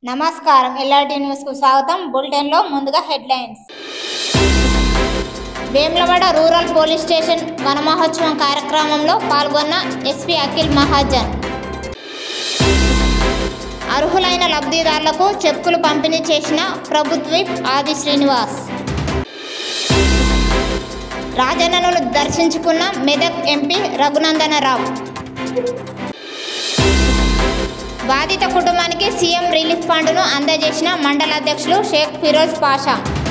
నమస్కారం ఎల్ఆర్టీ న్యూస్కు స్వాగతం బులెటిన్లో ముందుగా headlines Vemulawada rural police station వన మహోత్సవం కార్యక్రమంలో పాల్గొన్న ఎస్పీ అఖిల్ మహాజన్ అర్హులైన లబ్ధిదారులకు చెక్కులు పంపిణీ చేసిన ప్రభుత్వ ఆది శ్రీనివాస్ రాజన్నను దర్శించుకున్న మెదక్ ఎంపీ రఘునందనరావు బాధిత కుటుంబానికి సీఎం రిలీఫ్ ఫండ్ను అందజేసిన మండల అధ్యక్షులు షేక్ ఫిరోజ్ పాషా